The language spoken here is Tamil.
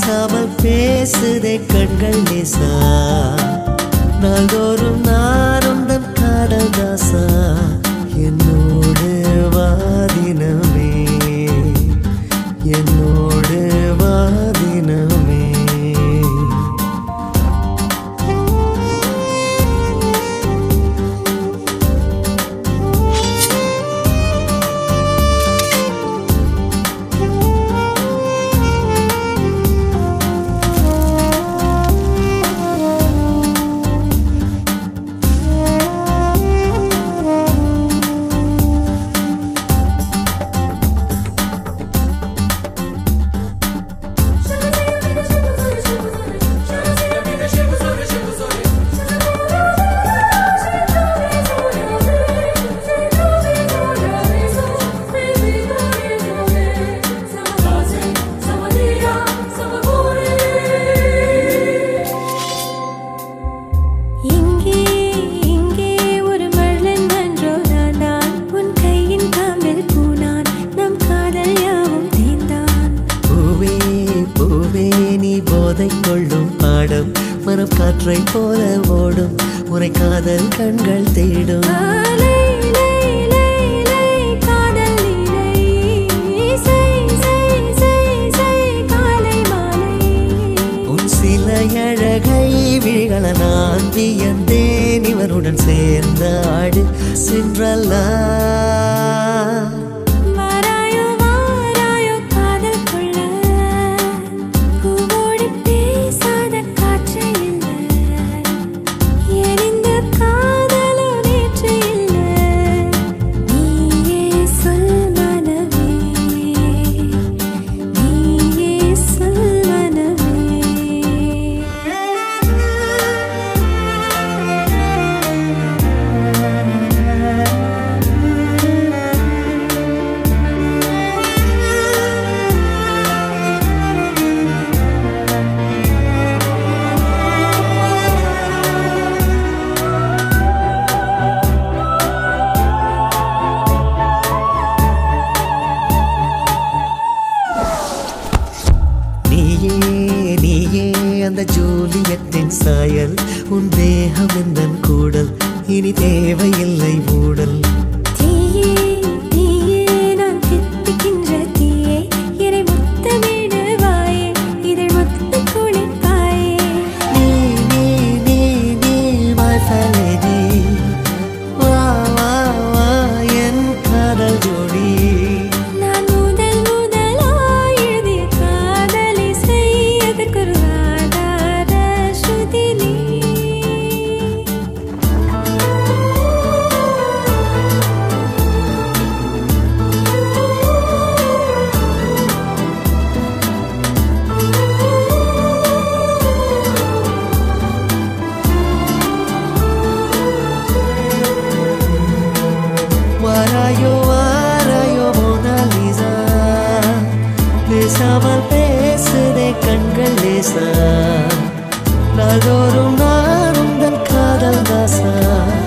பேசாமல் பேசுதே கண்கள் நேசா நாள்தோறும் நானும் தன் காதல் தாசா என்னோடு வாதினமே என்னோடு வாதினமே இங்கே இங்கே ஒரு மழன் மன்றோ நான் தான் உன் கையின் காம்பில் பூனான் நம் காதல் யாவும் தேர்ந்தான் பூவே பூவே நீ போதை கொள்ளும் பாடம் மரம் காற்றை போல ஓடும் உரை காதல் கண்கள் தேடும் ஆலை லை லை லை காதல் லீலை சை சை சை சை காலை மாலை உன் சில அழகை விழிகள நான் வியந்தேன் இவருடன் சேர்ந்த ஆடு சென்றல்லா வாராயோ வாராயோ காதல் கொள்ள பூவோடு பேசாத காற்று இல்லை எரிந்த காதலோ நேற்று இல்லை நீயே சொல் மனமே நீயே சொல் நீயே நீயே அந்த ஜூலியத்தின் சாயல் உன் தேகம் எந்தன் கூடல் இனி தேவையில்லை ஊடல் தீயே தீயே நான் தித்திக்கின்ற தீயே என்னை முத்தமிடு வாயே இதழ் முத்து குளிப்பாயே நீ நீ நீ நீ my felony. வா வா வா என் காதல் ஜோடி நான் முதல் முதலாய் எழுதிய காதலை செய்யதற்கொரு ஆதார ஸ்ருதி நீ வாராயோ வாராயோ மோனாலிசா பேசாமல் பேசுதே கண்கள் லேசா நாள்தோறும் நானும் தன் காதல் தாசா